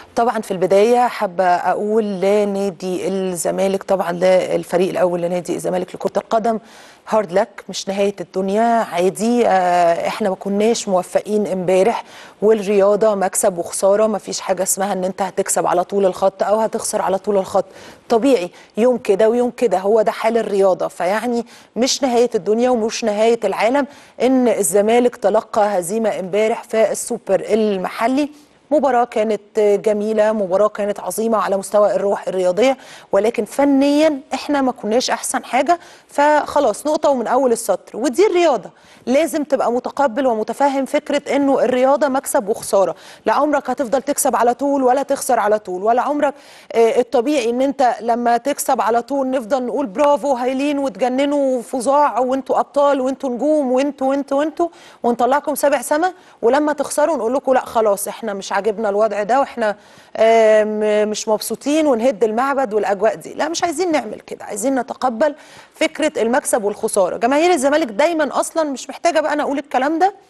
طبعا في البدايه حابه اقول لنادي الزمالك طبعا للفريق الاول لنادي الزمالك لكره القدم هارد لك مش نهايه الدنيا عادي آه، احنا ما كناش موفقين امبارح والرياضه مكسب وخساره ما فيش حاجه اسمها ان انت هتكسب على طول الخط او هتخسر على طول الخط طبيعي يوم كده ويوم كده هو ده حال الرياضه فيعني مش نهايه الدنيا ومش نهايه العالم ان الزمالك تلقى هزيمه امبارح في السوبر المحلي مباراة كانت جميلة مباراة كانت عظيمة على مستوى الروح الرياضية ولكن فنيا احنا ما كناش احسن حاجة فخلاص نقطة ومن اول السطر ودي الرياضة لازم تبقى متقبل ومتفهم فكرة انه الرياضة مكسب وخسارة لا عمرك هتفضل تكسب على طول ولا تخسر على طول ولا عمرك آه، الطبيعي ان انت لما تكسب على طول نفضل نقول برافو هايلين وتجننوا فظاع وانتوا ابطال وانتوا نجوم وانتوا وانتوا وانتوا ونطلعكم سابع سما ولما تخسروا نقول لكم لا خلاص احنا مش عاجبنا الوضع ده واحنا آه، م- مش مبسوطين ونهد المعبد والاجواء دي لا مش عايزين نعمل كده عايزين نتقبل فكره المكسب والخساره جماهير الزمالك دايما اصلا مش محتاجه بقى انا اقول الكلام ده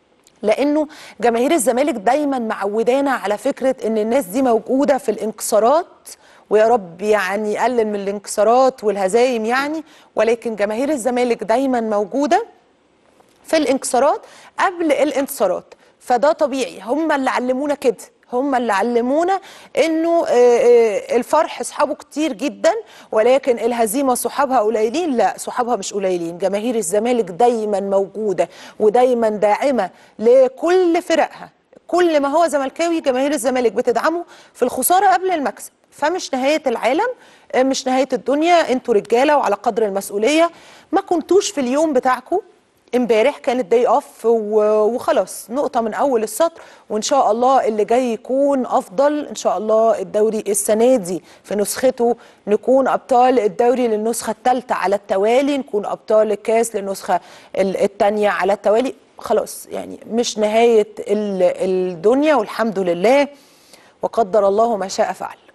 لانه جماهير الزمالك دايما معودانا على فكره ان الناس دي موجوده في الانكسارات ويا رب يعني يقلل من الانكسارات والهزايم يعني ولكن جماهير الزمالك دايما موجوده في الانكسارات قبل الانتصارات فده طبيعي هم اللي علمونا كده هم اللي علمونا انه آه، آه، الفرح اصحابه كتير جدا ولكن الهزيمه صحابها قليلين لا صحابها مش قليلين جماهير الزمالك دايما موجوده ودايما داعمه لكل فرقها كل ما هو زملكاوي جماهير الزمالك بتدعمه في الخساره قبل المكسب فمش نهايه العالم آه، مش نهايه الدنيا انتوا رجاله وعلى قدر المسؤوليه ما كنتوش في اليوم بتاعكم امبارح كانت داي اوف وخلاص نقطة من أول السطر وإن شاء الله اللي جاي يكون أفضل إن شاء الله الدوري السنة دي في نسخته نكون أبطال الدوري للنسخة الثالثة على التوالي نكون أبطال الكاس للنسخة ال- الثانية على التوالي خلاص يعني مش نهاية ال- الدنيا والحمد لله وقدر الله ما شاء فعل